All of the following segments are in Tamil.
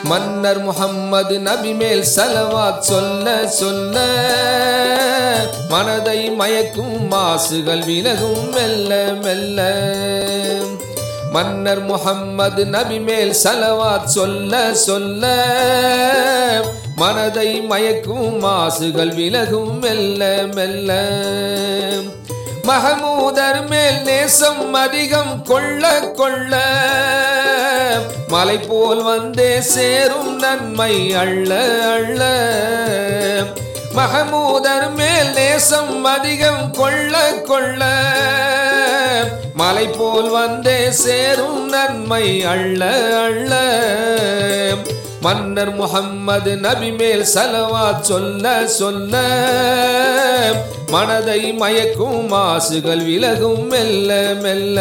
மன்னர் முஹம்மது நபி மேல் சலவாத் சொல்ல சொல்ல மனதை மயக்கும் மாசுகள் விலகும் மெல்ல மெல்ல மன்னர் முஹம்மது நபி மேல் சலவாத் சொல்ல சொல்ல மனதை மயக்கும் மாசுகள் விலகும் மெல்ல மெல்ல மகமூதர் மேல் நேசம் அதிகம் கொள்ள கொள்ள மலை போல் வந்தே சேரும் நன்மை அள்ள அள்ள மகமூதர் மேல் நேசம் அதிகம் கொள்ள கொள்ள மலை போல் வந்தே சேரும் நன்மை அள்ள அள்ள மன்னர் முஹம்மது நபி மேல் சலவாத் சொல்ல சொல்ல மனதை மயக்கும் மாசுகள் விலகும் மெல்ல மெல்ல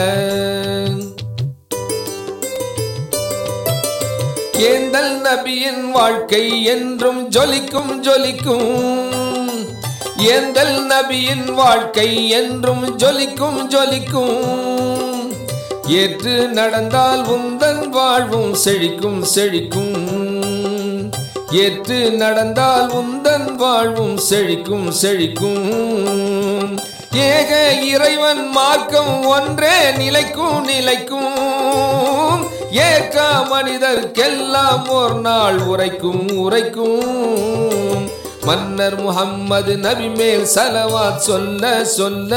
ஏந்தல் நபியின் வாழ்க்கை என்றும் ஜொலிக்கும் ஜொலிக்கும் ஏந்தல் நபியின் வாழ்க்கை என்றும் ஜொலிக்கும் ஜொலிக்கும் ஏற்று நடந்தால் உந்தன் வாழ்வும் செழிக்கும் செழிக்கும் ஏற்று நடந்தால் உந்தன் வாழ்வும் செழிக்கும் செழிக்கும் ஏக இறைவன் மார்க்கம் ஒன்றே நிலைக்கும் நிலைக்கும் ஏற்க மனிதர்க்கெல்லாம் ஒரு நாள் உரைக்கும் உரைக்கும் மன்னர் முஹம்மது நபி மேல் சலவாத் சொல்ல சொல்ல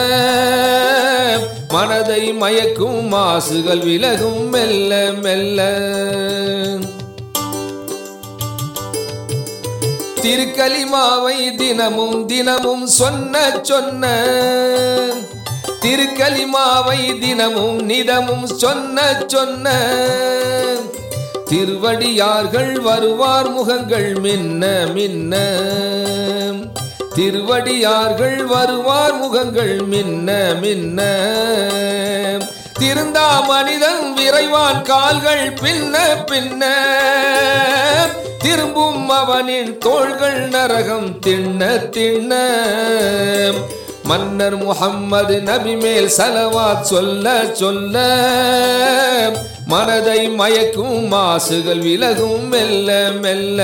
மனதை மயக்கும் மாசுகள் விலகும் மெல்ல மெல்ல திருக்கலிமாவை தினமும் தினமும் சொன்ன சொன்ன திருக்கலிமாவை தினமும் நிதமும் சொன்ன சொன்ன திருவடியார்கள் வருவார் முகங்கள் மின்ன மின்ன திருவடியார்கள் வருவார் முகங்கள் மின்ன மின்ன திருந்தா மனிதன் விரைவான் கால்கள் பின்ன பின்ன திரும்பும் அவனின் தோள்கள் நரகம் திண்ண திண்ண மன்னர் முஹம்மது நபி மேல் சலவாத் சொல்ல சொல்ல மனதை மயக்கும் மாசுகள் விலகும் மெல்ல மெல்ல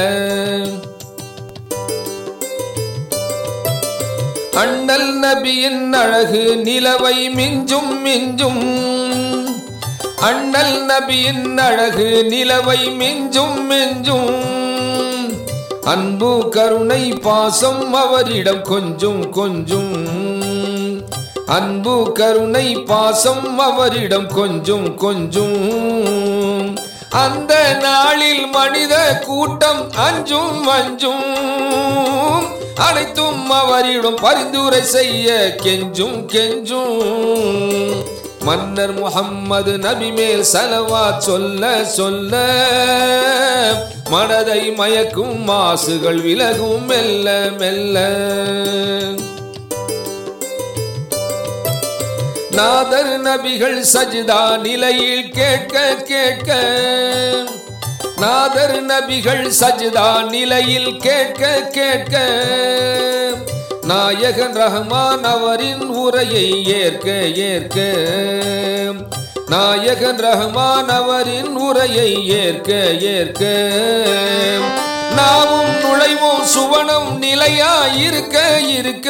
அண்ணல் நபியின் அழகு நிலவை மிஞ்சும் மிஞ்சும் அண்ணல் நபியின் அழகு நிலவை மிஞ்சும் மிஞ்சும் அன்பு கருணை பாசம் அவரிடம் கொஞ்சம் கொஞ்சம் அன்பு கருணை பாசம் அவரிடம் கொஞ்சம் கொஞ்சம் அந்த நாளில் மனித கூட்டம் அஞ்சும் அஞ்சும் அனைத்தும் அவரிடம் பரிந்துரை செய்ய கெஞ்சும் கெஞ்சும் மன்னர் முஹம்மது நபி மேல் சலவா சொல்ல சொல்ல மனதை மயக்கும் மாசுகள் விலகும் மெல்ல மெல்ல நாதர் நபிகள் சஜிதா நிலையில் கேட்க கேட்க நாதர் நபிகள் சஜிதா நிலையில் கேட்க கேட்க நாயகன் ரஹ்மான் அவரின் உரையை ஏற்க ஏற்க நாயகன் ரஹ்மான் அவரின் உரையை ஏற்க ஏற்க நாமும் நுழைவோம் சுவனம் நிலையா இருக்க இருக்க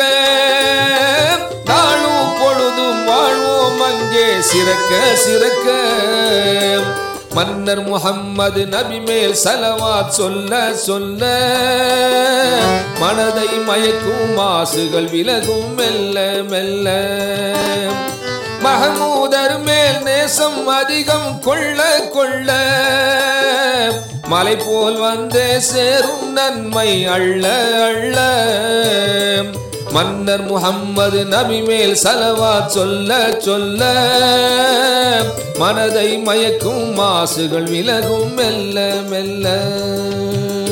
நாளும் பொழுதும் வாழ்வோம் அங்கே சிறக்க சிறக்க மன்னர் முஹம்மது நபி மேல் சலவாத் சொல்ல சொல்ல மனதை மயக்கும் மாசுகள் விலகும் மெல்ல மெல்ல மகமூதர் மேல் நேசம் அதிகம் கொள்ள கொள்ள மலை போல் வந்தே சேரும் நன்மை அள்ள அள்ள மன்னர் முஹம்மது நபி மேல் சலவா சொல்ல சொல்ல மனதை மயக்கும் மாசுகள் விலகும் மெல்ல மெல்ல